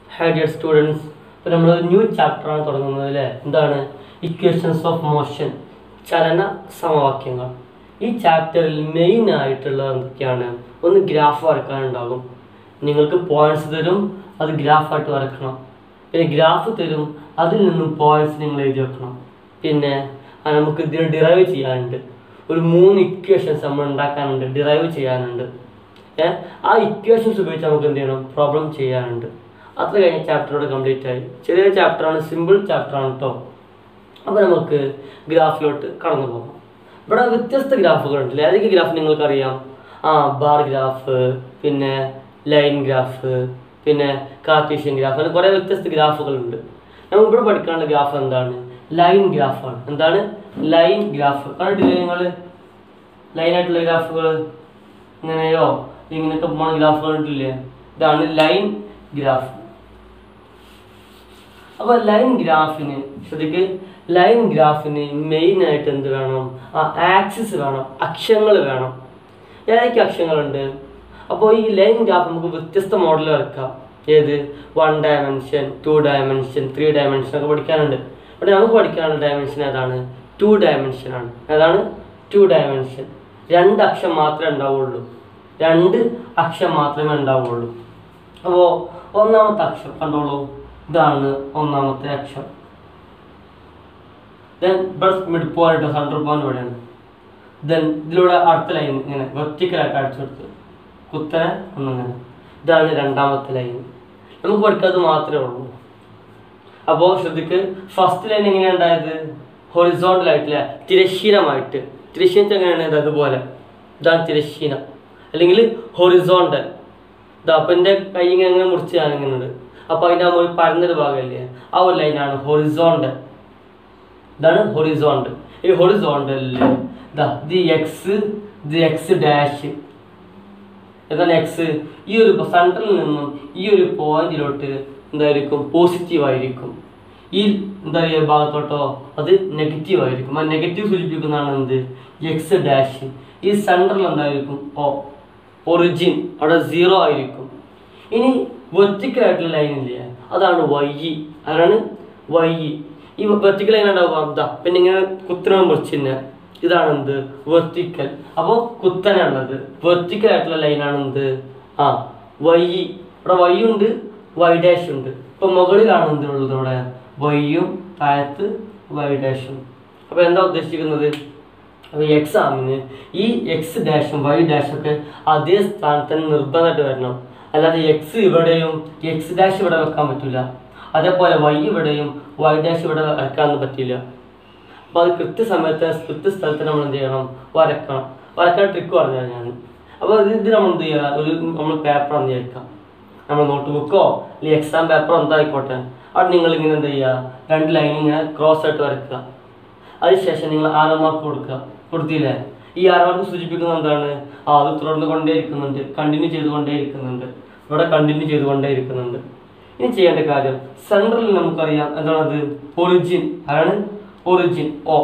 Hi dear students ഇപ്പോൾ നമ്മൾ new ചാപ്റ്ററാണ് തുടങ്ങുന്നത് അല്ലേ എന്താണ് ഇക്വേഷൻസ് ഓഫ് മോഷൻ ചലന സമവാക്യങ്ങൾ ഈ ചാപ്റ്ററിൽ മെയിൻ ആയിട്ടുള്ളത് എന്തൊക്കെയാണ് ഒന്ന് ഗ്രാഫ് വരക്കാനുണ്ടാകും നിങ്ങൾക്ക് പോയിന്റ്സ് തരും അത് ഗ്രാഫായിട്ട് വരക്കണം പിന്നെ ഗ്രാഫ് തരും അതിൽ നിന്നും പോയിന്റ്സ് നിങ്ങൾ എഴുതി വെക്കണം പിന്നെ ആ നമുക്ക് ഇതിന് ഡിറൈവ് ചെയ്യാനുണ്ട് ഒരു മൂന്ന് ഇക്വേഷൻസ് നമ്മൾ ഉണ്ടാക്കാനുണ്ട് ഡിറൈവ് ചെയ്യാനുണ്ട് ഏ ആ ഇക്വേഷൻസ് ഉപയോഗിച്ച് നമുക്ക് എന്ത് ചെയ്യണം പ്രോബ്ലം ചെയ്യാനുണ്ട് അത്ര കഴിഞ്ഞ ചാപ്റ്ററോട് കംപ്ലീറ്റ് ആയി ചെറിയ ചാപ്റ്ററാണ് സിമ്പിൾ ചാപ്റ്ററാണ് കേട്ടോ അപ്പോൾ നമുക്ക് ഗ്രാഫിലോട്ട് കടന്നു പോകാം ഇവിടെ വ്യത്യസ്ത ഗ്രാഫുകളുണ്ട് ഏതൊക്കെ ഗ്രാഫ് നിങ്ങൾക്കറിയാം ആ ബാർ ഗ്രാഫ് പിന്നെ ലൈൻ ഗ്രാഫ് പിന്നെ കാർട്ടീഷ്യൻ ഗ്രാഫ് അങ്ങനെ കുറേ വ്യത്യസ്ത ഗ്രാഫുകളുണ്ട് നമുക്ക് ഇവിടെ പഠിക്കാനുള്ള ഗ്രാഫ് എന്താണ് ലൈൻ ഗ്രാഫാണ് എന്താണ് ലൈൻ ഗ്രാഫ് കണ്ടിട്ടില്ലേ നിങ്ങൾ ലൈനായിട്ടുള്ള ഗ്രാഫുകൾ ഇങ്ങനെയോ ഇങ്ങനെയൊക്കെ പോണ ഗ്രാഫുകൾ കണ്ടിട്ടില്ലേ ഇതാണ് ലൈൻ ഗ്രാഫ് അപ്പൊ ലൈൻ ഗ്രാഫിന് ശ്രദ്ധിക്ക് ലൈൻ ഗ്രാഫിന് മെയിൻ ആയിട്ട് എന്ത് വേണം ആ ആക്സിസ് വേണം അക്ഷങ്ങൾ വേണം ഏതൊക്കെ അക്ഷങ്ങളുണ്ട് അപ്പോൾ ഈ ലൈൻ ഗ്രാഫ് നമുക്ക് വ്യത്യസ്ത മോഡൽ വരക്കാം ഏത് one dimension two dimension three dimension ഒക്കെ പഠിക്കാനുണ്ട് ഇവിടെ നമുക്ക് പഠിക്കാനുള്ള ഡയമെൻഷൻ ഏതാണ് ടു ഡയമെൻഷൻ ആണ് ഏതാണ് ടു ഡയമെൻഷൻ രണ്ട് അക്ഷം മാത്രമേ ഉണ്ടാവുള്ളൂ രണ്ട് അക്ഷം മാത്രമേ ഉണ്ടാവുള്ളൂ അപ്പോൾ ഒന്നാമത്തെ അക്ഷം കണ്ടോളൂ ഇതാണ് ഒന്നാമത്തെ അക്ഷം ദെൻ ബ്രസ് മിഡ് പോയിന്റ് സെൻട്രൽ പോയിന്റ് ഇവിടെയാണ് ദെൻ ഇതിലൂടെ അടുത്ത ലൈൻ ഇങ്ങനെ വെർട്ടിക്കലായിട്ട് അടിച്ചു കൊടുത്ത് കുത്തനെ ഒന്നിങ്ങനെ ഇതാണ് രണ്ടാമത്തെ ലൈൻ നമുക്ക് പഠിക്കാതെ മാത്രമേ ഉള്ളൂ അപ്പോൾ ശ്രദ്ധിക്ക് ഫസ്റ്റ് ലൈൻ എങ്ങനെയാണ് ഉണ്ടായത് ഹൊറിസോണ്ടൽ ആയിട്ടില്ല തിരശ്ശീനമായിട്ട് തിരശ്ശീന എങ്ങനെയാണ് ഇത് അതുപോലെ ഇതാണ് തിരശ്ശീന അല്ലെങ്കിൽ ഹൊറിസോണ്ടൽ ഇതാ അപ്പം എൻ്റെ കൈ ഇങ്ങനെ ഇങ്ങനെ മുറിച്ച് ഞാൻ ഇങ്ങനെ ഉണ്ട് അപ്പോൾ അതിൻ്റെ ആ ഒരു പരന്നൊരു ഭാഗമല്ലേ ആ ഒരു ലൈനാണ് ഹൊറിസോണ്ടൽ ഇതാണ് ഹൊറിസോണ്ടൽ ഈ ഹൊറിസോണ്ടലിൽ ഇതാ ഇത് എക്സ് ഇത് എക്സ് ഡാഷ് എന്താണ് എക്സ് ഈ ഒരു സെൻറ്ററിൽ നിന്നും ഈ ഒരു പോയിന്റിലോട്ട് എന്തായിരിക്കും പോസിറ്റീവ് ആയിരിക്കും ഈ എന്താ പറയുക ഭാഗത്തോട്ടോ അത് നെഗറ്റീവ് ആയിരിക്കും ആ നെഗറ്റീവ് സൂചിപ്പിക്കുന്നതാണ് എന്ത് എക്സ് ഡാഷ് ഈ സെൻറ്ററിൽ എന്തായിരിക്കും ഓ ഒറിജിൻ അവിടെ സീറോ ആയിരിക്കും ഇനി വെർട്ടിക്കൽ ആയിട്ടുള്ള ലൈൻ ഇല്ലേ അതാണ് വൈ അതാണ് വൈ ഈ വെർട്ടിക്കൽ ലൈൻ ഉണ്ടാവുക എന്താ പിന്നെ ഇങ്ങനെ കുത്തനെ മുറിച്ചിന്നെ ഇതാണ് എന്ത് വെർട്ടിക്കൽ അപ്പോൾ കുത്തനെ ഉള്ളത് വെർട്ടിക്കൽ ആയിട്ടുള്ള ലൈനാണ് എന്ത് ആ വൈ ഇവിടെ വൈ ഉണ്ട് വൈ ഡാഷ് ഉണ്ട് ഇപ്പൊ മുകളിലാണ് എന്ത് ഉള്ളത് ഇവിടെ വൈയും താഴത്ത് വൈ ഡാഷും അപ്പൊ എന്താ ഉദ്ദേശിക്കുന്നത് അപ്പോൾ എക്സാമിന് ഈ എക്സ് ഡാഷും വൈ ഡാഷും ഒക്കെ അതേ സ്ഥാനത്ത് തന്നെ നിർബന്ധമായിട്ട് വരണം അല്ലാതെ എക്സ് ഇവിടെയും എക്സ് ഡാഷ് ഇവിടെ വെക്കാൻ പറ്റില്ല അതേപോലെ വൈ ഇവിടെയും വൈ ഡാഷ് ഇവിടെ വരക്കാനൊന്നും പറ്റില്ല അപ്പോൾ അത് കൃത്യസമയത്ത് കൃത്യ സ്ഥലത്ത് നമ്മൾ എന്ത് ചെയ്യണം വരക്കണം വരക്കാൻ ട്രിക്ക് പറഞ്ഞു ഞാൻ അപ്പോൾ ഇത് ഇത് നമ്മൾ എന്ത് ചെയ്യുക ഒരു നമ്മൾ പേപ്പർ എന്ത് ചെയ്യിക്കാം നമ്മൾ നോട്ട് ബുക്കോ അല്ലെങ്കിൽ എക്സാം പേപ്പറോ എന്തായിക്കോട്ടെ അവിടെ നിങ്ങൾ ഇങ്ങനെ എന്ത് ചെയ്യുക രണ്ട് ലൈൻ ഇങ്ങനെ ക്രോസ് ആയിട്ട് വരക്കുക അതിനുശേഷം നിങ്ങൾ ആറ് മാർക്ക് കൊടുക്കുക കൊടുത്തില്ലേ ഈ ആറ് മാർക്ക് സൂചിപ്പിക്കുന്നത് എന്താണ് ആ അത് തുടർന്ന് കൊണ്ടേ ഇരിക്കുന്നുണ്ട് കണ്ടിന്യൂ ചെയ്തുകൊണ്ടേ ഇരിക്കുന്നുണ്ട് ഇവിടെ കണ്ടിന്യൂ ചെയ്തുകൊണ്ടേ ഇരിക്കുന്നുണ്ട് ഇനി ചെയ്യേണ്ട കാര്യം സെൻട്രലിൽ നമുക്കറിയാം എന്താണത് ഒറിജിൻ ആരാണ് ഒറിജിൻ ഓ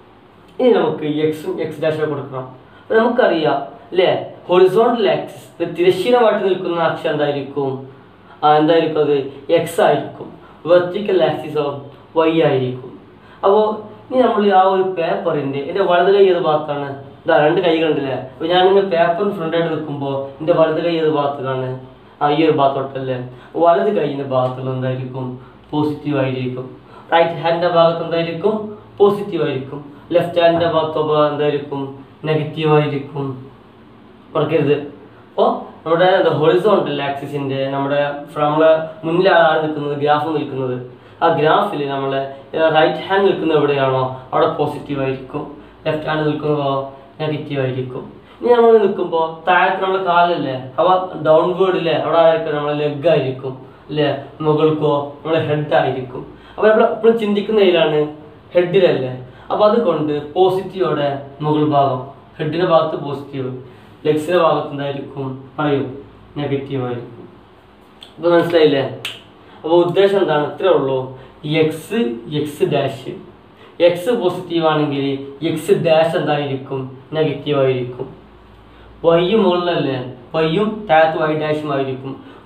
ഇനി നമുക്ക് എക്സും എക്സ് ഡാഷും കൊടുക്കണം അപ്പൊ നമുക്കറിയാം അല്ലേ ഹൊറിസോണ്ടൽ ആക്സിസ് തിരശ്ചീനമായിട്ട് നിൽക്കുന്ന അക്ഷം എന്തായിരിക്കും ആ, എന്തായിരിക്കും അത് എക്സ് ആയിരിക്കും വെർട്ടിക്കൽ ആക്സിസോ വൈ ആയിരിക്കും അപ്പോൾ ഇനി നമ്മൾ ആ ഒരു പേപ്പറിൻ്റെ എൻ്റെ വലത് കൈ ഏത് ഭാഗത്താണ് ഇതാ രണ്ട് കൈ കണ്ടില്ലേ അപ്പോൾ ഞാനിങ്ങനെ പേപ്പറിന് ഫ്രണ്ടായിട്ട് നിൽക്കുമ്പോൾ എൻ്റെ വലത് കൈ ഏത് ഭാഗത്താണ് ആ ഈ ഒരു ഭാഗത്തോട്ടല്ലേ വലത് കൈയിൻ്റെ ഭാഗത്തുള്ള എന്തായിരിക്കും പോസിറ്റീവ് ആയിരിക്കും റൈറ്റ് ഹാൻഡിൻ്റെ ഭാഗത്ത് എന്തായിരിക്കും പോസിറ്റീവ് ആയിരിക്കും ലെഫ്റ്റ് ഹാൻഡിൻ്റെ ഭാഗത്തോ എന്തായിരിക്കും നെഗറ്റീവ് ആയിരിക്കും മറക്കരുത് അപ്പോൾ നമ്മുടെ ഹൊറിസോണ്ടൽ ആക്സിസിൻ്റെ നമ്മുടെ ഫ്ര- നമ്മളെ മുന്നിലാണ് നിൽക്കുന്നത് ഗ്രാഫ് നിൽക്കുന്നത് ആ ഗ്രാഫിൽ നമ്മളെ റൈറ്റ് ഹാൻഡ് നിൽക്കുന്നത് എവിടെയാണോ അവിടെ പോസിറ്റീവ് ആയിരിക്കും ലെഫ്റ്റ് ഹാൻഡ് നിൽക്കുന്നതോ നെഗറ്റീവ് ആയിരിക്കും ഇനി നമ്മൾ നിൽക്കുമ്പോൾ താഴത്ത് നമ്മുടെ കാലല്ലേ അവ ഡൗൺവേർഡില്ലേ അവിടെ ആയിരിക്കും നമ്മളെ ലെഗ് ആയിരിക്കും അല്ലേ മുകൾക്കോ നമ്മളെ ഹെഡ് ആയിരിക്കും അപ്പോൾ നമ്മൾ എപ്പോഴും ചിന്തിക്കുന്ന ഇതിലാണ് ഹെഡിലല്ലേ അപ്പോൾ അതുകൊണ്ട് പോസിറ്റീവോടെ മുകൾ ഭാഗം ഹെഡിൻ്റെ ഭാഗത്ത് പോസിറ്റീവ് ലെഗ്സിൻ്റെ ഭാഗത്ത് എന്തായിരിക്കും പറയൂ നെഗറ്റീവ് ആയിരിക്കും അപ്പോൾ മനസ്സിലായില്ലേ അപ്പോൾ ഉദ്ദേശം എന്താണ് ഇത്രേ ഉള്ളൂ X X dash X positive ആണെങ്കിൽ എക്സ് ഡാഷ് എന്തായിരിക്കും നെഗറ്റീവ് ആയിരിക്കും വൈയും മുകളിലല്ലേ വൈയും താഴത്ത് വൈ ഡാഷും ആയിരിക്കും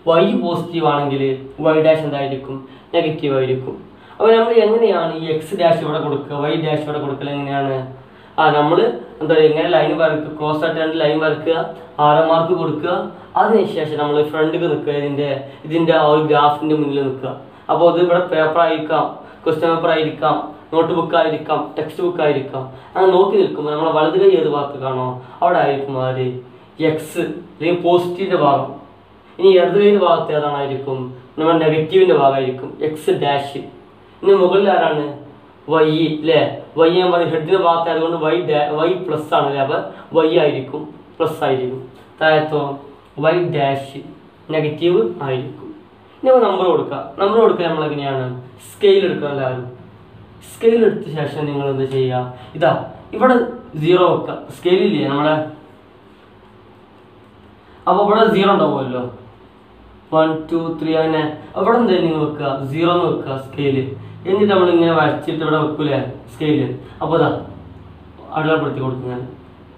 വൈ പോസിറ്റീവ് ആണെങ്കിൽ വൈ ഡാഷ് എന്തായിരിക്കും നെഗറ്റീവ് ആയിരിക്കും അപ്പോൾ നമ്മൾ എങ്ങനെയാണ് ഈ എക്സ് ഡാഷ് ഇവിടെ കൊടുക്കുക വൈ ഡാഷ് ഇവിടെ കൊടുക്കൽ എങ്ങനെയാണ് ആ നമ്മൾ എന്താ പറയുക ഇങ്ങനെ ലൈൻ വരക്കുക ക്രോസ് ആയിട്ട് രണ്ട് ലൈൻ വരക്കുക ആരോ മാർക്ക് കൊടുക്കുക അതിനുശേഷം നമ്മൾ ഫ്രണ്ടിൽ നിൽക്കുക ഇതിൻ്റെ ഇതിൻ്റെ ആ ഒരു ഗ്രാഫിൻ്റെ മുന്നിൽ നിൽക്കുക അപ്പോൾ അത് ഇവിടെ പേപ്പർ ആയിരിക്കാം ക്വസ്റ്റ്യൻ പേപ്പർ ആയിരിക്കാം നോട്ട് ബുക്ക് ആയിരിക്കാം ടെക്സ്റ്റ് ബുക്ക് ആയിരിക്കാം അങ്ങനെ നോക്കി നിൽക്കുമ്പോൾ നമ്മളെ വലത് കൈ ഏത് ഭാഗത്ത് കാണോ അവിടെ ആയിരിക്കും ആര് എക്സ് അല്ലെങ്കിൽ പോസിറ്റീവിൻ്റെ ഭാഗം ഇനി ഇടത് കൈയുടെ ഭാഗത്ത് ഏതാണായിരിക്കും നമ്മുടെ നെഗറ്റീവിൻ്റെ ഭാഗമായിരിക്കും എക്സ് ഡാഷ് ഇനി മുകളിൽ ആരാണ് വൈ അല്ലേ വൈ ഞാൻ പറയും ഹെഡിൻ്റെ ഭാഗത്ത് ആയതുകൊണ്ട് വൈ ഡാ വൈ പ്ലസ് ആണ് അല്ലേ അപ്പോൾ വൈ ആയിരിക്കും പ്ലസ് ആയിരിക്കും താഴത്തോ വൈ ഡാഷ് നെഗറ്റീവ് ആയിരിക്കും ഇനി നമ്മൾ നമ്പർ കൊടുക്കുക നമ്പർ കൊടുക്കുക നമ്മൾ എങ്ങനെയാണ് സ്കെയിൽ എടുക്കുക എല്ലാവരും സ്കെയിൽ എടുത്ത ശേഷം നിങ്ങൾ എന്ത് ചെയ്യുക ഇതാ ഇവിടെ സീറോ വെക്കുക സ്കെയിലില്ലേ നമ്മളെ അപ്പോൾ ഇവിടെ സീറോ ഉണ്ടാവുമല്ലോ വൺ ടു ത്രീ അങ്ങനെ അവിടെ എന്താ നിങ്ങൾ വെക്കുക സീറോ എന്ന് വെക്കുക സ്കെയില് എന്നിട്ട് നമ്മൾ ഇങ്ങനെ വരച്ചിട്ട് ഇവിടെ വെക്കൂലേ സ്കെയില് അപ്പോൾ ഇതാ അടയാളപ്പെടുത്തി കൊടുക്കും ഞാൻ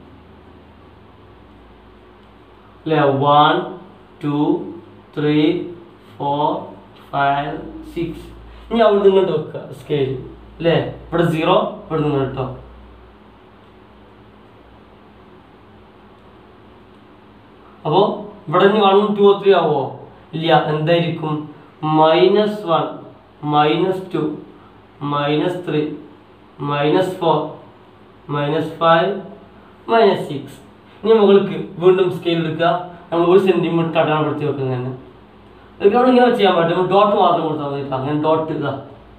അല്ലേ one two three four five six ഇനി അവിടെ നിന്ന് ഇങ്ങോട്ട് വെക്കുക സ്കെയിൽ അല്ലേ ഇവിടെ സീറോ ഇവിടെ നിന്ന് കേട്ടോ അപ്പോൾ ഇവിടെ ഇനി വൺ ടു ത്രീ ആവോ ഇല്ല എന്തായിരിക്കും minus one minus two minus three minus four minus five minus six ഇനി മുകൾക്ക് വീണ്ടും സ്കെയിൽ എടുക്കുക നമ്മൾ ഒരു സെൻറ്റിമീറ്റർ അടയാളപ്പെടുത്തി വെക്കുന്നതാണ് ഇതൊക്കെ നമ്മൾ ഇങ്ങനെ ചെയ്യാൻ പറ്റും ഡോട്ട് മാത്രം കൊടുത്താൽ മതി കേട്ടോ. അങ്ങനെ ഡോട്ട് ഇതാ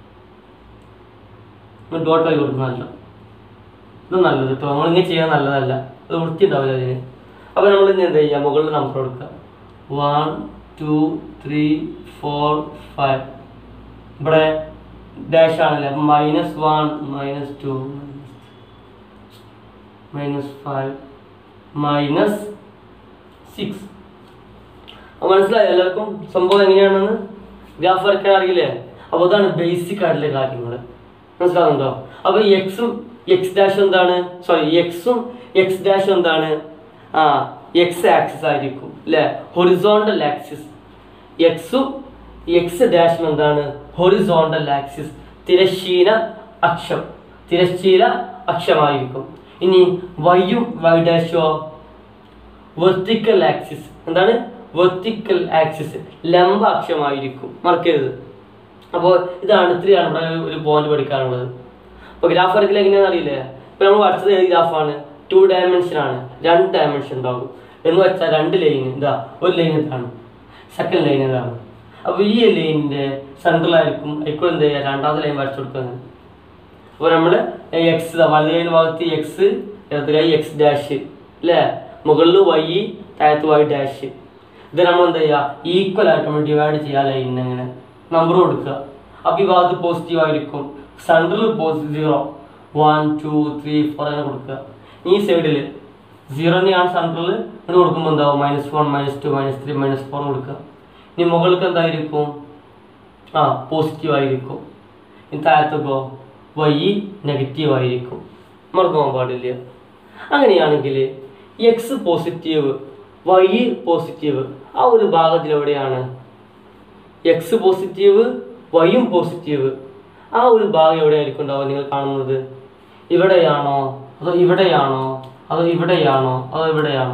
ഡോട്ട് ആയി കൊടുക്കുന്നതല്ല ഇത് നല്ലത് കേട്ടോ നമ്മളിങ്ങനെ ചെയ്യാൻ നല്ലതല്ല ഇത് വൃത്തി ഉണ്ടാവില്ല അതിന് അപ്പോൾ നമ്മൾ ഇനി എന്താ ചെയ്യുക മുകളിൽ നമ്പർ കൊടുക്കുക one two three four five ഇവിടെ ഡാഷ് ആണല്ലേ അപ്പം minus one minus two minus five minus six അപ്പോൾ മനസ്സിലായോ എല്ലാവർക്കും സംഭവം എങ്ങനെയാണെന്ന് ഗ്രാഫ് വരയ്ക്കാൻ അറിയില്ലേ അപ്പോൾ അതാണ് ബേസിക് ആയിട്ടുള്ള കാര്യങ്ങൾ മനസ്സിലാകുന്നുണ്ടോ അപ്പോൾ എക്സും എക്സ് ഡാഷ് എന്താണ് സോറി എക്സും എക്സ് ഡാഷ് എന്താണ് ആ എക്സ് ആക്സിസ് ആയിരിക്കും അല്ലേ ഹൊറിസോണ്ടൽ ആക്സിസ് എക്സും എക്സ് ഡാഷും എന്താണ് ഹൊറിസോണ്ടൽ ആക്സിസ് തിരശ്ചീന അക്ഷം തിരശ്ചീന അക്ഷമായിരിക്കും ഇനി വൈയും വൈ ഡാഷോ വെർട്ടിക്കൽ ആക്സിസ് എന്താണ് വെർട്ടിക്കൽ ആക്സിസ് ലംബ അക്ഷമായിരിക്കും മറക്കരുത് അപ്പോൾ ഇതാണ് ഇത്രയാണ് ഇവിടെ ഒരു പോയിന്റ് പഠിക്കാനുള്ളത് അപ്പോൾ ഗ്രാഫ് വരയ്ക്കൽ എങ്ങനെയാണെന്ന് അറിയില്ലേ ഇപ്പോൾ നമ്മൾ വരച്ചത് ഏത് ഗ്രാഫാണ് ടു ഡയമെൻഷൻ ആണ് രണ്ട് ഡയമെൻഷൻ ഉണ്ടാകും എന്ന് വെച്ചാൽ രണ്ട് ലൈൻ ഇതാ ഒരു ലൈൻ ഇതാണ് സെക്കൻഡ് ലൈൻ ഇതാണ് അപ്പോൾ ഈ ലൈനിൻ്റെ സെൻട്രലായിരിക്കും ഇപ്പോൾ എന്ത് ചെയ്യുക രണ്ടാമത്തെ ലൈൻ വരച്ചു കൊടുക്കുന്നത് അപ്പോൾ നമ്മൾ എക്സ് വലത് കൈ ഭാഗത്ത് എക്സ് ഇടത് കൈ എക്സ് ഡാഷ് അല്ലേ മുകളിൽ വൈ താഴത്ത് വൈ ഡാഷ് ഇത് നമ്മൾ എന്താ ചെയ്യുക ഈക്വൽ ആയിട്ട് നമ്മൾ ഡിവൈഡ് ചെയ്യുക ലൈനിന് അങ്ങനെ നമ്പർ കൊടുക്കുക അപ്പോൾ ഈ ഭാഗത്ത് പോസിറ്റീവ് ആയിരിക്കും central positive zero one two three four അങ്ങനെ കൊടുക്കുക ഈ സൈഡിൽ സീറോനെയാണ് സെൻട്രൽ ഇത് കൊടുക്കുമ്പോൾ എന്താവും minus one minus two minus three minus four കൊടുക്കുക ഇനി മുകൾക്ക് എന്തായിരിക്കും ആ പോസിറ്റീവ് ആയിരിക്കും ഇനി താഴത്തേക്കോ വൈ നെഗറ്റീവ് ആയിരിക്കും മറന്നു പോകാൻ പാടില്ല അങ്ങനെയാണെങ്കിൽ എക്സ് പോസിറ്റീവ് വൈ പോസിറ്റീവ് ആ ഒരു ഭാഗത്തിൽ എവിടെയാണ് എക്സ് പോസിറ്റീവ് വൈയും പോസിറ്റീവ് ആ ഒരു ഭാഗം എവിടെയായിരിക്കും ഉണ്ടാവുക നിങ്ങൾ കാണുന്നത് ഇവിടെയാണോ അതോ ഇവിടെയാണോ അതോ ഇവിടെയാണോ അതോ ഇവിടെയാണോ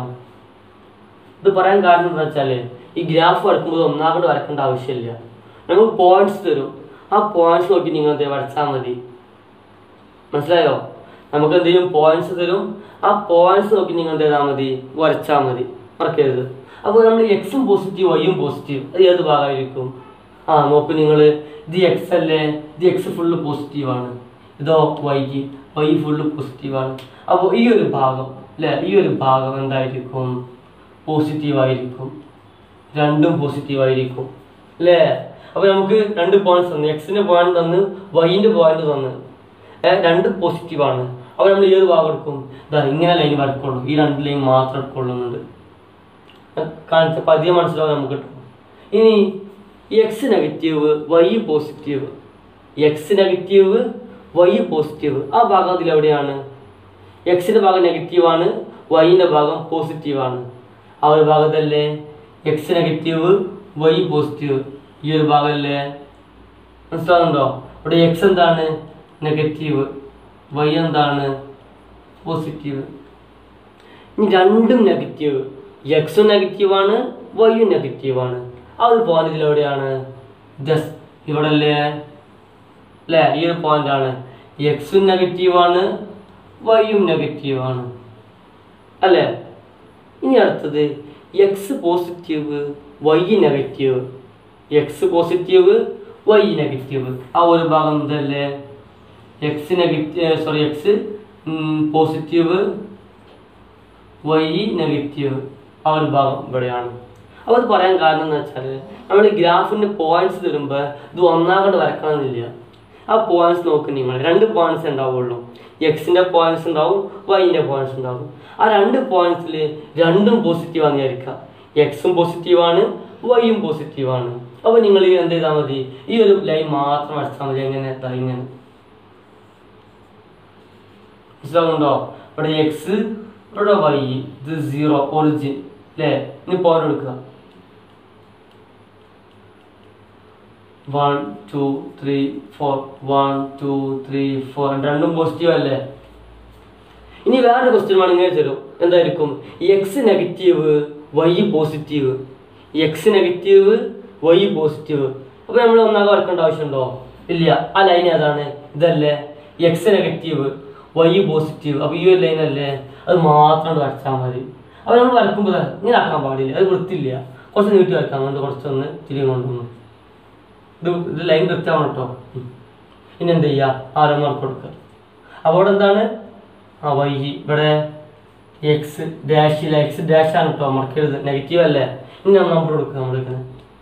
ഇത് പറയാൻ കാരണം എന്താ വെച്ചാൽ ഈ ഗ്രാഫ് വരക്കുമ്പോൾ ഒന്നാകൊണ്ട് വരക്കേണ്ട ആവശ്യമില്ല നമുക്ക് പോയിന്റ്സ് തരും ആ പോയിന്റ്സ് നോക്കി നിങ്ങൾ എന്ത് വരച്ചാൽ മതി മനസ്സിലായോ നമുക്ക് എന്ത് ചെയ്യും പോയിന്റ്സ് തരും ആ പോയിന്റ്സ് നോക്കി നിങ്ങൾ എന്ത് ചെയ്താൽ മതി വരച്ചാൽ മതി മറക്കരുത് അപ്പോൾ നമ്മൾ എക്സും പോസിറ്റീവ് വൈയും പോസിറ്റീവ് അത് ഏത് ഭാഗമായിരിക്കും ആ നോക്ക് നിങ്ങൾ ഇത് എക്സ് അല്ലേ ഇത് എക്സ് ഫുള്ള് പോസിറ്റീവാണ് ഇതോ വൈ വൈ ഫുള്ള് പോസിറ്റീവാണ് അപ്പോൾ ഈ ഒരു ഭാഗം അല്ലേ ഈ ഒരു ഭാഗം എന്തായിരിക്കും പോസിറ്റീവ് ആയിരിക്കും രണ്ടും പോസിറ്റീവ് ആയിരിക്കും അല്ലേ അപ്പോൾ നമുക്ക് രണ്ട് പോയിന്റ്സ് തന്നു എക്സിന്റെ പോയിന്റ് തന്ന് വൈൻ്റെ പോയിന്റ് തന്ന് ഏ, രണ്ട് പോസിറ്റീവ് ആണ് അപ്പോൾ നമ്മൾ ഏത് ഭാഗം എടുക്കും ഇതാ ഇങ്ങനെ ലൈൻ വരക്കുള്ളൂ ഈ രണ്ട് ലൈൻ മാത്രം എടുക്കുള്ളുന്നുണ്ട് കാണിച്ച പതിയെ മനസ്സിലാവും നമുക്ക് കിട്ടും ഇനി X negative Y positive X negative Y positive ആ ഭാഗം അതിൽ എവിടെയാണ് എക്സിൻ്റെ ഭാഗം നെഗറ്റീവ് ആണ് വൈൻ്റെ ഭാഗം പോസിറ്റീവ് ആണ് ആ ഒരു ഭാഗത്തല്ലേ എക്സ് നെഗറ്റീവ് വൈ പോസിറ്റീവ് ഈ ഒരു ഭാഗമല്ലേ മനസ്സിലാകുന്നുണ്ടോ ഇവിടെ എക്സ് എന്താണ് നെഗറ്റീവ് വൈ എന്താണ് പോസിറ്റീവ് ഇനി രണ്ടും നെഗറ്റീവ് എക്സും നെഗറ്റീവാണ് വൈയും നെഗറ്റീവാണ് ആ ഒരു പോയിന്റ് ഇതിലെവിടെയാണ് ജസ്റ്റ് ഇവിടെ അല്ലേ അല്ലേ ഈ ഒരു പോയിന്റ് ആണ് എക്സും നെഗറ്റീവാണ് വൈയും നെഗറ്റീവാണ് അല്ലേ ഇനി അടുത്തത് X positive Y negative X positive Y negative ആ ഒരു ഭാഗം ഇതല്ലേ X negative sorry X positive Y negative ആ ഒരു ഭാഗം ഇവിടെയാണ് അപ്പോൾ അത് പറയാൻ കാരണം എന്ന് വെച്ചാൽ നമ്മൾ ഗ്രാഫിൻ്റെ പോയിന്റ്സ് തരുമ്പോൾ ഇത് ഒന്നാകണ്ട് വരക്കണമെന്നില്ല ആ പോയിന്റ്സ് നോക്ക് നിങ്ങൾ രണ്ട് പോയിന്റ്സ് ഉണ്ടാവുള്ളൂ എക്സിൻ്റെ പോയിന്റ്സ് ഉണ്ടാവും വൈൻ്റെ പോയിന്റ്സ് ഉണ്ടാവും ആ രണ്ട് പോയിന്റ്സിൽ രണ്ടും പോസിറ്റീവ് ആണെന്ന് വിചാരിക്കുക എക്സും പോസിറ്റീവാണ് വൈയും പോസിറ്റീവാണ് അപ്പോൾ നിങ്ങൾ എന്ത് ചെയ്താൽ മതി ഈ ഒരു ലൈൻ മാത്രം വരച്ചാൽ മതി എങ്ങനെ ദാ ഇങ്ങനെ മനസ്സിലാവുന്നുണ്ടോ ഇവിടെ എക്സ് ഇവിടെ വൈ ഇത് സീറോ ഒറിജിൻ അല്ലേ ഇനി പോയിന്റ് എടുക്കുക one two three four one two three four രണ്ടും പോസിറ്റീവ് അല്ലേ ഇനി വേറൊരു ക്വസ്റ്റ്യൻ വേണം ഇങ്ങനെ തരും എന്തായിരിക്കും X negative Y positive X negative Y positive അപ്പോൾ നമ്മൾ ഒന്നാകെ വരക്കേണ്ട ആവശ്യമുണ്ടോ ഇല്ല ആ ലൈൻ ഏതാണ് ഇതല്ലേ എക്സ് നെഗറ്റീവ് വൈ പോസിറ്റീവ് അപ്പോൾ ഈ ഒരു ലൈൻ അല്ലേ അത് മാത്രം വരച്ചാൽ മതി അപ്പോൾ നമ്മൾ വരക്കുമ്പോൾ ഇങ്ങനെ ആക്കാൻ പാടില്ല അത് വൃത്തിയില്ല കുറച്ച് നീട്ടി വരക്കാൻ കൊണ്ട് കുറച്ചൊന്ന് തിരികെ കൊണ്ടുവന്നു ഇത് ഇത് ലൈൻ കൃത്യമാണ് കേട്ടോ ഉം. ഇനി എന്ത് ചെയ്യുക ആരോ മാർക്ക് കൊടുക്കുക അപ്പോൾ ഇവിടെ എന്താണ് ആ വൈ ഇവിടെ എക്സ് ഡാഷിൽ എക്സ് ഡാഷ് ആണ് കേട്ടോ മറക്കരുത് നെഗറ്റീവ് അല്ലേ ഇനി നമ്പർ കൊടുക്കുക നമ്മളിങ്ങനെ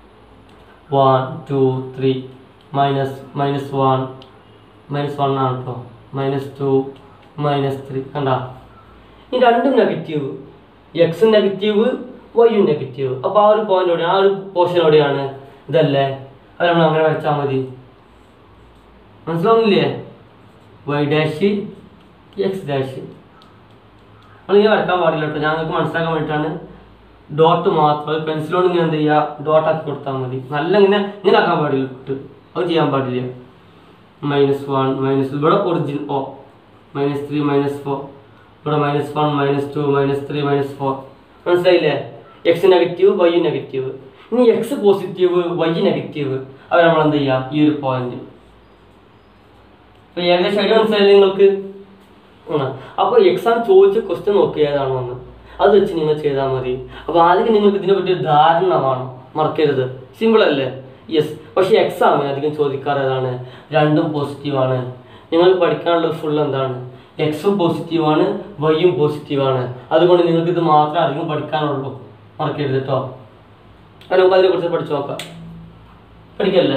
one two three minus minus one minus one ആണ് കേട്ടോ മൈനസ് ടു മൈനസ് ത്രീ കണ്ട ഈ രണ്ടും നെഗറ്റീവ് എക്സും നെഗറ്റീവ് വൈയും നെഗറ്റീവ് അപ്പോൾ ആ ഒരു പോയിന്റ് എവിടെ ആ ഒരു പോർഷൻ എവിടെയാണ് ഇതല്ലേ അത് നമ്മൾ അങ്ങനെ വരച്ചാൽ മതി മനസ്സിലാവുന്നില്ലേ വൈ ഡാഷ് എക്സ് ഡാഷ് നമ്മളിങ്ങനെ വരക്കാൻ പാടില്ല കേട്ടോ ഞങ്ങൾക്ക് മനസ്സിലാക്കാൻ വേണ്ടിയിട്ടാണ് ഡോട്ട് മാത്രം പെൻസിൽ കൊണ്ട് ഇങ്ങനെ എന്ത് ചെയ്യുക ഡോട്ട് ആക്കി കൊടുത്താൽ മതി നല്ല ഇങ്ങനെ ഇങ്ങനെ ആക്കാൻ പാടില്ല ഇട്ട് അത് ചെയ്യാൻ പാടില്ല മൈനസ് വൺ മൈനസ് ഇവിടെ origin O minus three minus four ഇവിടെ minus one minus two minus three minus four മനസ്സിലായില്ലേ എക്സ് നെഗറ്റീവ് വൈ നെഗറ്റീവ് ഇനി എക്സ് പോസിറ്റീവ് വൈ നെഗറ്റീവ് അത് നമ്മൾ എന്ത് ചെയ്യാം ഈ ഒരു പോയിന്റ് അപ്പൊ ഏകദേശം ഐഡിയ മനസ്സിലായില്ലേ നിങ്ങൾക്ക് ആണ് അപ്പോൾ എക്സാം ചോദിച്ച ക്വസ്റ്റ്യൻ നോക്കി ഏതാണോ എന്ന് അത് വെച്ച് നിങ്ങൾ ചെയ്താൽ മതി അപ്പോൾ ആദ്യം നിങ്ങൾക്ക് ഇതിനെ പറ്റി ഒരു ധാരണ വേണം മറക്കരുത് സിമ്പിൾ അല്ലേ യെസ് പക്ഷേ എക്സാമിന് അധികം ചോദിക്കാറ് ഏതാണ് രണ്ടും പോസിറ്റീവാണ് നിങ്ങൾക്ക് പഠിക്കാനുള്ളത് ഫുൾ എന്താണ് എക്സും പോസിറ്റീവാണ് വൈയും പോസിറ്റീവാണ് അതുകൊണ്ട് നിങ്ങൾക്ക് ഇത് മാത്രമേ അധികം പഠിക്കാനുള്ളൂ മറക്കരുത് കേട്ടോ അത് നമുക്ക് അതിനെക്കുറിച്ച് പഠിച്ചു നോക്കാം പഠിക്കല്ലേ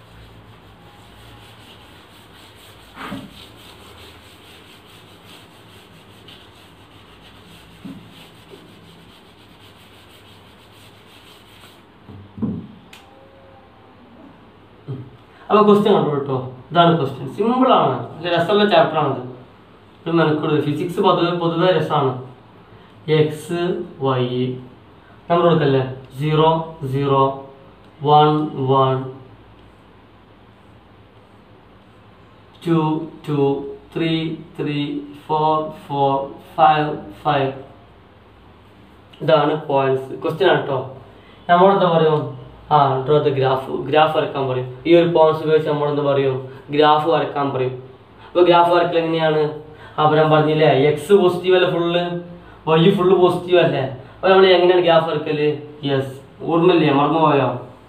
അപ്പോൾ ക്വസ്റ്റ്യൻ കണ്ടു കേട്ടോ ഇതാണ് ക്വസ്റ്റ്യൻ സിമ്പിളാണ് നല്ല രസമുള്ള ചാപ്റ്ററാണിത് ഒരു മെനക്കൂട് ഫിസിക്സ് പൊതുവെ പൊതുവെ രസമാണ് എക്സ് വൈ നമ്പർ കൊടുക്കല്ലേ zero zero one one two two three three four four five five ഇതാണ് പോയിന്റ്സ് ക്വസ്റ്റ്യൻ ആണ് കേട്ടോ നമ്മളെന്താ പറയും ആ ഡ്രോ ദ ഗ്രാഫ് ഗ്രാഫ് വരക്കാൻ പറയും ഈ ഒരു പോയിന്റ്സ് ഉപയോഗിച്ച് നമ്മളെന്താ പറയും ഗ്രാഫ് വരക്കാൻ പറയും അപ്പോൾ ഗ്രാഫ് വരക്കൽ എങ്ങനെയാണ് അപ്പോൾ ഞാൻ പറഞ്ഞില്ലേ എക്സ് പോസിറ്റീവ് അല്ലേ ഫുള്ള് വൈ ഫുള്ള് പോസിറ്റീവ് അല്ലേ അപ്പോൾ നമ്മൾ എങ്ങനെയാണ് ഗ്രാഫ് വരക്കല് യെസ് ഓർമ്മയില്ലേ മറന്നുപോയോ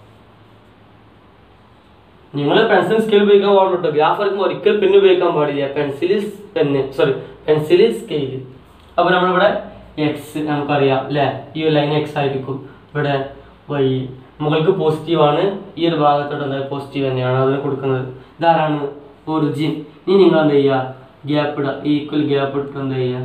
നിങ്ങൾ പെൻസിൽ സ്കെയിൽ ഉപയോഗിക്കാൻ പാടുള്ളൂ കേട്ടോ ഗ്രാഫ് വരക്കുമ്പോൾ ഒരിക്കൽ പെണ്ണ് ഉപയോഗിക്കാൻ പാടില്ല pencil pen sorry pencil scale അപ്പോൾ നമ്മളിവിടെ എക്സ് നമുക്കറിയാം അല്ലേ ഈ ഒരു ലൈൻ എക്സ് ആയിരിക്കും ഇവിടെ വൈ മുകൾക്ക് പോസിറ്റീവ് ആണ് ഈ ഒരു ഭാഗത്തോട്ട് എന്താ പോസിറ്റീവ് തന്നെയാണ് അതിന് കൊടുക്കുന്നത് ഇതാരാണ് ഒറിജിൻ ഇനി നിങ്ങൾ എന്ത് ചെയ്യുക ഗ്യാപ്പ് ഇടുക ഈക്വൽ ഗ്യാപ്പ് ഇട്ട് എന്ത് ചെയ്യുക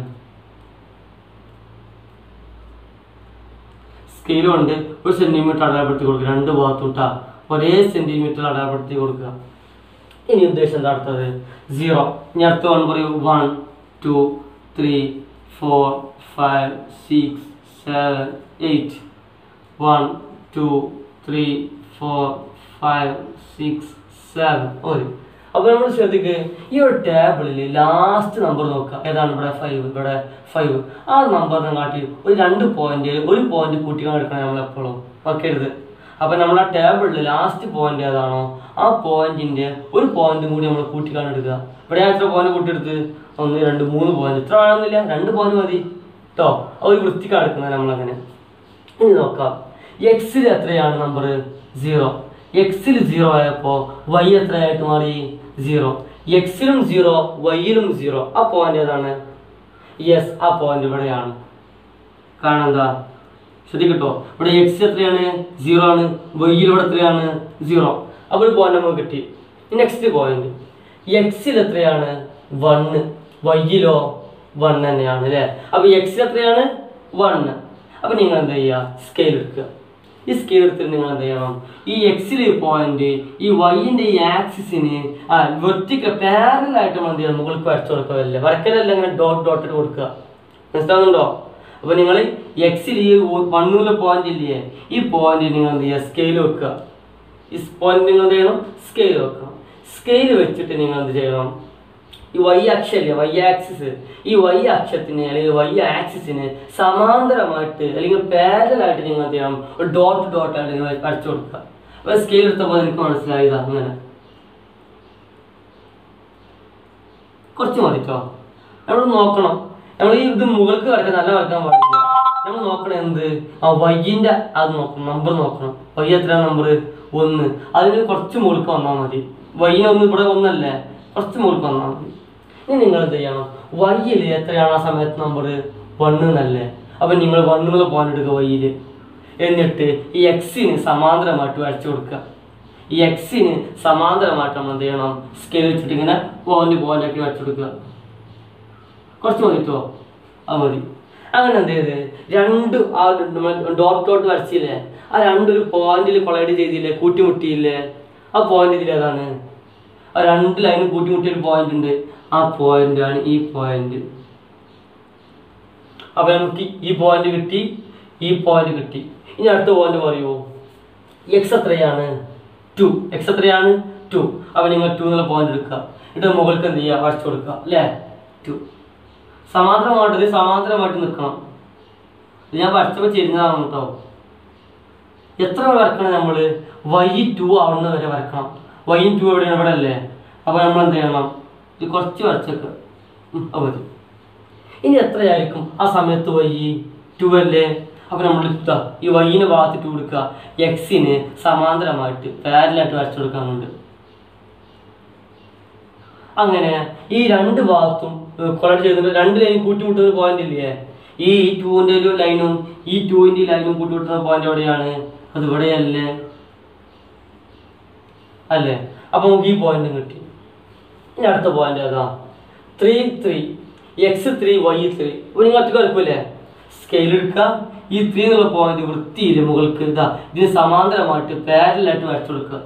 സ്കെയിൽ കൊണ്ട് ഒരു സെന്റിമീറ്റർ അടയാളപ്പെടുത്തി കൊടുക്കുക രണ്ട് ഭാഗത്തോട്ടാ ഒരേ സെന്റിമീറ്റർ അടയാളപ്പെടുത്തി കൊടുക്കുക ഇനി ഉദ്ദേശം എന്താ അടുത്തത് സീറോ ഇനി അടുത്ത വൺ പറയൂ one two three four five six seven eight one two three four five six seven ഒരു അപ്പോൾ നമ്മൾ ശ്രദ്ധിക്കുക ഈ ഒരു ടേബിളിൽ ലാസ്റ്റ് നമ്പർ നോക്കുക ഏതാണ് ഇവിടെ ഫൈവ് ഇവിടെ ഫൈവ് ആ നമ്പറിനെ കാട്ടി ഒരു രണ്ട് പോയിന്റ് ഒരു പോയിന്റ് കൂട്ടിക്കാൻ എടുക്കണം നമ്മൾ എപ്പോഴും നോക്കരുത് അപ്പോൾ നമ്മൾ ആ ടേബിളിൽ ലാസ്റ്റ് പോയിന്റ് ഏതാണോ ആ പോയിന്റിന്റെ ഒരു പോയിന്റും കൂടി നമ്മൾ കൂട്ടിക്കാൻ എടുക്കുക ഇവിടെ ഞാൻ എത്ര പോയിന്റ് കൂട്ടിയെടുത്ത് ഒന്ന് രണ്ട് മൂന്ന് പോയിന്റ് ഇത്ര വേണമെന്നില്ല രണ്ട് പോയിന്റ് മതി കേട്ടോ ആ ഒരു വൃത്തിക്കാണ് എടുക്കുന്നത് നമ്മളങ്ങനെ ഇനി നോക്കാം എക്സിൽ എത്രയാണ് നമ്പർ സീറോ എക്സിൽ സീറോ ആയപ്പോൾ വൈ എത്രയായിട്ട് മാറി സീറോ എക്സിലും സീറോ വൈയിലും സീറോ ആ പോയിന്റ് ഏതാണ് യെസ് ആ പോയിന്റ് ഇവിടെയാണ് കാരണം എന്താ ശ്രദ്ധിക്കട്ടോ ഇവിടെ എക്സ് എത്രയാണ് സീറോ ആണ് വൈയിൽ ഇവിടെ എത്രയാണ് സീറോ അപ്പോൾ ഒരു പോയിന്റ് നമുക്ക് കിട്ടി നെക്സ്റ്റ് പോയിന്റ് എക്സിൽ എത്രയാണ് വണ്ണ് വൈയിലോ വൺ തന്നെയാണ് അല്ലേ അപ്പോൾ എക്സിൽ എത്രയാണ് വണ്ണ് അപ്പോൾ നിങ്ങൾ എന്താ ചെയ്യുക സ്കെയിൽ എടുക്കുക ഈ സ്കെയിൽ എടുത്തിട്ട് നിങ്ങൾ എന്ത് ചെയ്യണം ഈ എക്സിലെ പോയിന്റ് ഈ വൈൻ്റെ ഈ ആക്സിസിന് ആ വെർട്ടിക്കൽ പാരലായിട്ട് നമ്മൾ എന്ത് ചെയ്യണം മുകളിൽ വരച്ചു കൊടുക്കുകയല്ലേ വരക്കലല്ല ഇങ്ങനെ ഡോട്ട് ഡോട്ടിൽ കൊടുക്കുക മനസ്സിലാവുന്നുണ്ടോ അപ്പോൾ നിങ്ങൾ എക്സിൽ ഈ വണ്ണൂലെ പോയിന്റ് ഇല്ലേ ഈ പോയിന്റ് നിങ്ങൾ എന്ത് ചെയ്യുക സ്കെയിൽ വെക്കുക ഈ പോയിന്റ് നിങ്ങൾ എന്ത് ചെയ്യണം സ്കെയിൽ വെക്കണം സ്കെയിൽ വെച്ചിട്ട് നിങ്ങൾ എന്ത് ചെയ്യണം ഈ വൈ അക്ഷല്ലേ വൈ ആക്സിസ് ഈ വൈ അക്ഷത്തിന് അല്ലെങ്കിൽ വൈ ആക്സിസിന് സമാന്തരമായിട്ട് അല്ലെങ്കിൽ പാരലായിട്ട് നിങ്ങൾ എന്ത് ചെയ്യണം ഒരു ഡോട്ട് ഡോട്ട് ആയിട്ട് നിങ്ങൾ വരച്ചു കൊടുക്കുക അപ്പൊ സ്കെയിൽ എടുത്തപ്പോൾ എനിക്ക് മനസ്സിലായതാ അങ്ങനെ കുറച്ച് മതിട്ടോ നമ്മൾ നോക്കണം നമ്മൾ ഈ ഇത് മുകൾക്ക് കിടക്കാൻ നല്ല വരക്കാൻ പാടില്ല നമ്മൾ നോക്കണം എന്ത് ആ വൈകിന്റെ അത് നോക്കണം നമ്പർ നോക്കണം വൈ എത്ര നമ്പർ ഒന്ന് അതിന് കുറച്ച് മുകൾക്ക് വന്നാൽ മതി വൈന് ഒന്ന് ഇവിടെ ഒന്നല്ലേ കുറച്ച് മുകൾക്ക് വന്നാൽ മതി ഇനി നിങ്ങൾ എന്ത് ചെയ്യണം വൈയിൽ എത്രയാണ് ആ സമയത്ത് നമ്പർ വണ്ണ് എന്നല്ലേ അപ്പം നിങ്ങൾ വണ്ണ് പോയിന്റ് എടുക്കുക വൈയിൽ എന്നിട്ട് ഈ എക്സിന് സമാന്തരമായിട്ട് വരച്ചു കൊടുക്കുക ഈ എക്സിന് സമാന്തരമായിട്ട് നമ്മൾ എന്ത് ചെയ്യണം സ്കെയിൽ വെച്ചിട്ട് ഇങ്ങനെ പോയിന്റ് പോയിന്റ് ആക്കി വരച്ചു കൊടുക്കുക കുറച്ച് മതിട്ടോ അത് മതി അങ്ങനെ എന്ത് ചെയ്ത് രണ്ട് ആ ഡോട്ട് ഡോട്ട് വരച്ചില്ലേ ആ രണ്ടൊരു പോയിന്റിൽ കൊളൈഡ് ചെയ്തില്ലേ കൂട്ടിമുട്ടിയില്ലേ ആ പോയിന്റ് ഇതിൽ ഏതാണ് ആ രണ്ട് ലൈനും കൂട്ടിമുട്ടിയ ഒരു പോയിന്റ് ഉണ്ട് ആ പോയിന്റ് ആണ് ഈ പോയിന്റ് അപ്പൊ നമുക്ക് ഈ പോയിന്റ് കിട്ടി ഈ പോയിന്റ് കിട്ടി ഇനി അടുത്ത പോയിന്റ് പറയൂ എക്സ് എത്രയാണ് ടു എക്സ് എത്രയാണ് ടു അപ്പൊ നിങ്ങൾ ടു എന്നുള്ള പോയിന്റ് എടുക്കുക എന്നിട്ട് മുകൾക്ക് എന്ത് ചെയ്യുക വരച്ചു കൊടുക്കുക അല്ലേ ടു സമാന്തരമായിട്ട് ഇത് സമാന്തരമായിട്ട് നിൽക്കണം ഇത് ഞാൻ വരച്ചപ്പോൾ ചെരിഞ്ഞതാണ് കേട്ടോ എത്ര വരക്കണം നമ്മൾ വൈ ടു ആവുന്ന വരെ വരക്കണം വൈ ടു എവിടെയാണ് ഇവിടെ അല്ലേ അപ്പോൾ നമ്മൾ എന്ത് ചെയ്യണം ഇത് കുറച്ച് വരച്ചേക്ക് അത് മതി ഇനി എത്രയായിരിക്കും ആ സമയത്ത് വൈ ടു അല്ലേ അപ്പോൾ നമ്മൾ ഇതാ ഈ വൈയിന് ഭാഗത്ത് ടു കൊടുക്കുക എക്സിന് സമാന്തരമായിട്ട് പാരലായിട്ട് വരച്ചു കൊടുക്കാനുണ്ട് അങ്ങനെ ഈ രണ്ട് ഭാഗത്തും കൊളക്ട് ചെയ്യുന്നത് രണ്ട് ലൈൻ കൂട്ടിമുട്ടുന്ന പോയിന്റ് ഇല്ലേ ഈ ടൂവിൻ്റെ ഒരു ലൈനും ഈ ടൂവിൻ്റെ ലൈനും കൂട്ടിമുട്ടുന്ന പോയിന്റ് എവിടെയാണ് അത് ഇവിടെയല്ലേ അല്ലേ അപ്പൊ നമുക്ക് ഈ പോയിന്റ് കിട്ടി ഇനി അടുത്ത പോയിന്റ് ഏതാ three three X three Y three ഇപ്പൊ നിങ്ങൾ ഒറ്റ കളിക്കൂലേ സ്കെയിൽ എടുക്കുക ഈ ത്രീ എന്നുള്ള പോയിന്റ് വൃത്തിയിൽ മുകൾക്ക് ഇതാ ഇതിന് സമാന്തരമായിട്ട് പാരലായിട്ട് വരച്ചു കൊടുക്കുക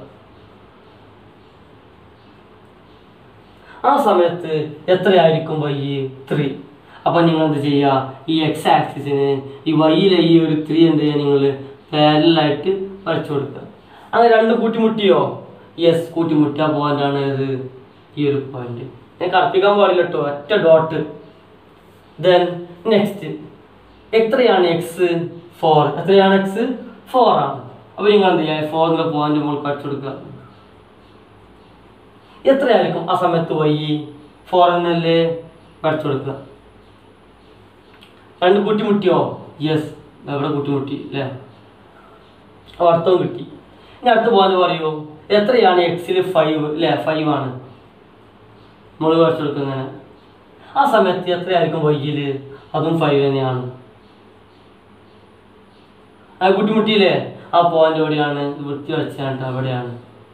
ആ സമയത്ത് എത്രയായിരിക്കും വൈ ത്രീ അപ്പൊ നിങ്ങൾ എന്ത് ചെയ്യുക ഈ എക്സ് ആക്സിസിന് ഈ വൈയിലെ ഈ ഒരു ത്രീ എന്ത് ചെയ്യുക നിങ്ങൾ പാരലായിട്ട് വരച്ചു കൊടുക്കുക അങ്ങനെ രണ്ട് കൂട്ടിമുട്ടിയോ യെസ് കൂട്ടിമുട്ടിയ പോയിന്റ് ആണ് ഇത് ഈ ഒരു പോയിന്റ് ഞാൻ കറപ്പിക്കാൻ പാടില്ല കേട്ടോ ഒറ്റ ഡോട്ട് ദെൻ നെക്സ്റ്റ് എത്രയാണ് എക്സ് ഫോർ എത്രയാണ് എക്സ് ഫോർ ആണ് അപ്പൊ നിങ്ങൾ എന്ത് ചെയ്യുക ഫോർ എന്നുള്ള പോയിന്റ് നമ്മൾ വരച്ചു കൊടുക്കുക എത്രയായിരിക്കും ആ സമയത്ത് വൈ ഫോർ എന്നല്ലേ വരച്ചു കൊടുക്കുക രണ്ട് കൂട്ടിമുട്ടിയോ യെസ് എവിടെ കൂട്ടിമുട്ടി അല്ലേ അപ്പോൾ അർത്ഥവും കിട്ടി ഇനി അടുത്ത പോലെ പറയൂ എത്രയാണ് എക്സിൽ ഫൈവ് അല്ലേ ഫൈവ് ആണ് നമ്മൾ വരച്ചു കൊടുക്കുന്നത് ആ സമയത്ത് എത്രയായിരിക്കും വൈകിൽ അതും ഫൈവ് തന്നെയാണ് ആ കുട്ടിമുട്ടിയില്ലേ ആ പോയിന്റ് എവിടെയാണ് വൃത്തി വരച്ചാണ്ട് അവിടെയാണ്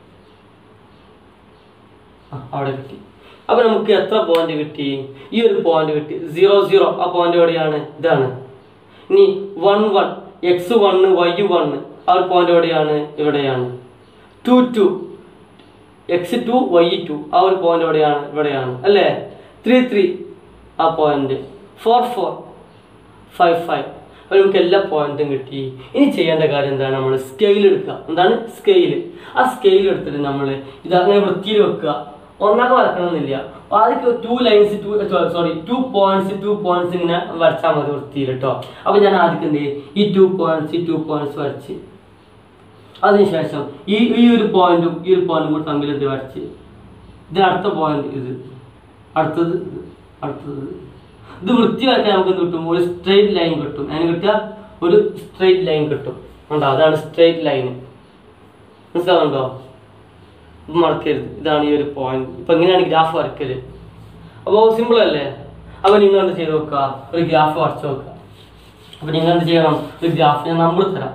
ആ, അവിടെ കിട്ടി അപ്പൊ നമുക്ക് എത്ര പോയിന്റ് കിട്ടി ഈ ഒരു പോയിന്റ് കിട്ടി സീറോ സീറോ ആ പോയിന്റ് എവിടെയാണ് ഇതാണ് ഇനി one one X one Y one ആ ഒരു പോയിന്റ് എവിടെയാണ് ഇവിടെയാണ് two two X two Y two ആ ഒരു പോയിന്റ് എവിടെയാണ് ഇവിടെയാണ് അല്ലേ ത്രീ ത്രീ ആ point four four five five അപ്പോൾ നമുക്ക് എല്ലാ പോയിന്റും കിട്ടി ഇനി ചെയ്യേണ്ട കാര്യം എന്താണ് നമ്മൾ സ്കെയിൽ എടുക്കുക എന്താണ് സ്കെയിൽ ആ സ്കെയിൽ എടുത്തിട്ട് നമ്മൾ ഇത് അങ്ങനെ വൃത്തിയിൽ വെക്കുക ഒന്നാകെ വരക്കണമെന്നില്ല ആദ്യം two lines two sorry two points two points ഇങ്ങനെ വരച്ചാൽ മതി വൃത്തിയിൽ കേട്ടോ അപ്പോൾ ഞാൻ ആദ്യം എന്ത് ചെയ്യും ഈ ടു പോയിന്റ്സ് ഈ ടു പോയിന്റ്സ് വരച്ച് അതിനുശേഷം ഈ ഈ ഒരു പോയിന്റും ഈ ഒരു പോയിന്റും കൂടി തമ്മിൽ എന്ത് വരച്ച് ഇതിന് അടുത്ത പോയിന്റ് ഇത് അടുത്തത് ഇത്, അടുത്തത് ഇത്. ഇത് വൃത്തി വരയ്ക്കാൻ നമുക്ക് എന്ത് കിട്ടും ഒരു സ്ട്രെയിറ്റ് ലൈൻ കിട്ടും അതിന് കിട്ടുക ഒരു സ്ട്രെയിറ്റ് ലൈൻ കിട്ടും ഉണ്ടോ അതാണ് സ്ട്രെയിറ്റ് ലൈൻ മനസ്സിലാവുന്നുണ്ടോ ഇത് മറക്കരുത് ഇതാണ് ഈ ഒരു പോയിന്റ് ഇപ്പൊ എങ്ങനെയാണ് ഗ്രാഫ് വരക്കല് അപ്പോൾ സിമ്പിൾ അല്ലേ അപ്പൊ നിങ്ങൾ എന്ത് ചെയ്ത് നോക്കുക ഒരു ഗ്രാഫ് വരച്ച് നോക്കുക അപ്പൊ നിങ്ങൾ എന്ത് ചെയ്യണം ഒരു ഗ്രാഫ് ഞാൻ നമ്പർ തരാം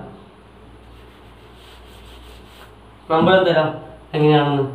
നമ്പർ തരാം എങ്ങനെയാണെന്ന്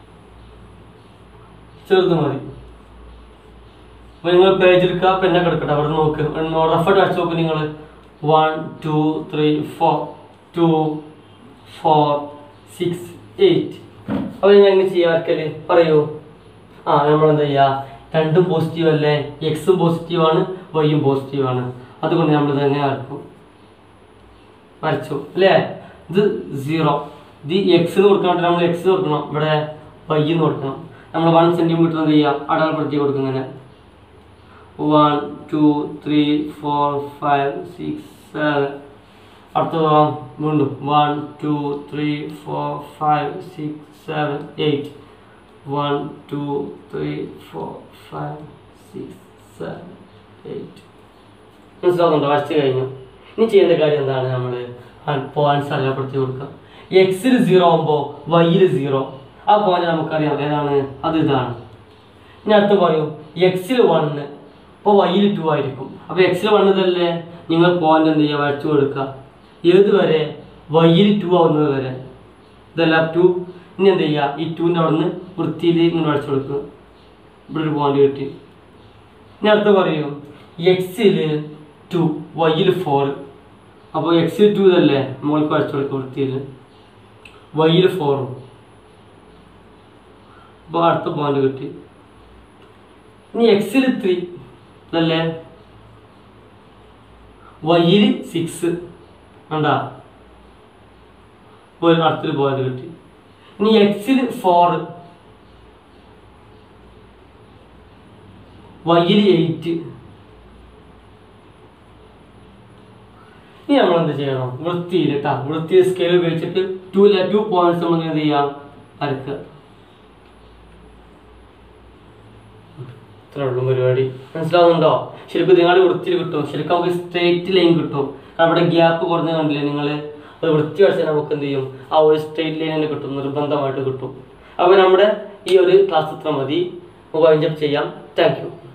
ചെറുത് മതി അപ്പൊ നിങ്ങൾ പേജ് എടുക്കുക പെന്നെ കിടക്കട്ടെ അവിടെ നോക്ക് റഫട്ട് അടിച്ച് നോക്ക് നിങ്ങൾ one two three four two four six eight അപ്പോൾ നിങ്ങൾ എങ്ങനെ ചെയ്യാൻ വരക്കല് പറയൂ ആ നമ്മൾ എന്താ ചെയ്യുക രണ്ടും പോസിറ്റീവ് അല്ലേ എക്സും പോസിറ്റീവ് ആണ് വൈയും പോസിറ്റീവ് ആണ് അതുകൊണ്ട് നമ്മൾ ഇത് എങ്ങനെ വരക്കും വരച്ചു അല്ലേ ഇത് സീറോ ഇത് എക്സ് എന്ന് കൊടുക്കണം നമ്മൾ എക്സ് കൊടുക്കണം ഇവിടെ വൈ എന്ന് കൊടുക്കണം നമ്മൾ വൺ സെൻറ്റിമീറ്റർ എന്ത് ചെയ്യാം അടയാളപ്പെടുത്തി കൊടുക്കും ഇങ്ങനെ one two three four five six seven അടുത്തത് വീണ്ടും one two three four five six seven eight one two three four five six seven eight മനസ്സിലാവുന്നുണ്ടോ വരച്ച് കഴിഞ്ഞു ഇനി ചെയ്യേണ്ട കാര്യം എന്താണ് നമ്മൾ പോയിന്റ്സ് അടയാളപ്പെടുത്തി കൊടുക്കുക എക്സിൽ സീറോ ആകുമ്പോൾ വൈയിൽ സീറോ ആ പോയിന്റ് നമുക്കറിയാം ഏതാണ് അത് ഇതാണ് ഇനി അടുത്ത് പറയൂ എക്സിൽ വണ്ണ് അപ്പോൾ വൈയിൽ ടു ആയിരിക്കും അപ്പോൾ എക്സിൽ വൺ ഇതല്ലേ നിങ്ങൾ പോയിന്റ് എന്ത് ചെയ്യുക വരച്ചു കൊടുക്കുക ഏത് വരെ വൈയിൽ ടു ആവുന്നത് വരെ ഇതെല്ലാം ടു ഇനി എന്ത് ചെയ്യുക ഈ ടുവിൻ്റെ അവിടെ നിന്ന് വൃത്തിയിൽ ഇങ്ങനെ വരച്ചു കൊടുക്കുക ഇവിടെ ഒരു പോയിന്റ് കിട്ടി ഇനി അടുത്ത് പറയൂ എക്സിൽ ടു വൈയിൽ ഫോർ അപ്പോൾ എക്സിൽ ടു ഇതല്ലേ മോൾക്ക് വരച്ചു കൊടുക്കുക വൃത്തിയിൽ വൈയിൽ ഫോറും അപ്പോൾ അടുത്ത പോയിന്റ് കിട്ടി ഇനി എക്സിൽ ത്രീ ഇതല്ലേ വൈയിൽ സിക്സ് കണ്ടാ ഒരു അടുത്തൊരു പോയിന്റ് കിട്ടി ഇനി എക്സിൽ ഫോർ വൈയിൽ എയ്റ്റ് ഇനി നമ്മൾ എന്ത് ചെയ്യണം വൃത്തിയിൽ കേട്ടാ വൃത്തിയിൽ സ്കെയിൽ ഉപയോഗിച്ചിട്ട് ടു ടു പോയിന്റ്സ് നമ്മൾ എന്ത് ചെയ്യാം വരക്കുക ഇത്രേ ഉള്ളൂ പരിപാടി മനസ്സിലാവുന്നുണ്ടോ ശരിക്കും നിങ്ങളുടെ വൃത്തിയിൽ കിട്ടും ശരിക്കും നമുക്ക് സ്ട്രേറ്റ് ലൈൻ കിട്ടും കാരണം ഇവിടെ ഗ്യാപ്പ് കുറഞ്ഞ കണ്ടില്ലേ നിങ്ങൾ അത് വൃത്തി വരച്ചാൽ നമുക്ക് എന്ത് ചെയ്യും ആ ഒരു സ്ട്രേറ്റ് ലൈൻ തന്നെ കിട്ടും നിർബന്ധമായിട്ട് കിട്ടും അപ്പോൾ നമ്മുടെ ഈ ഒരു ക്ലാസ് ഇത്ര മതി നമുക്ക് വൈൻഡപ്പ് ചെയ്യാം താങ്ക് യു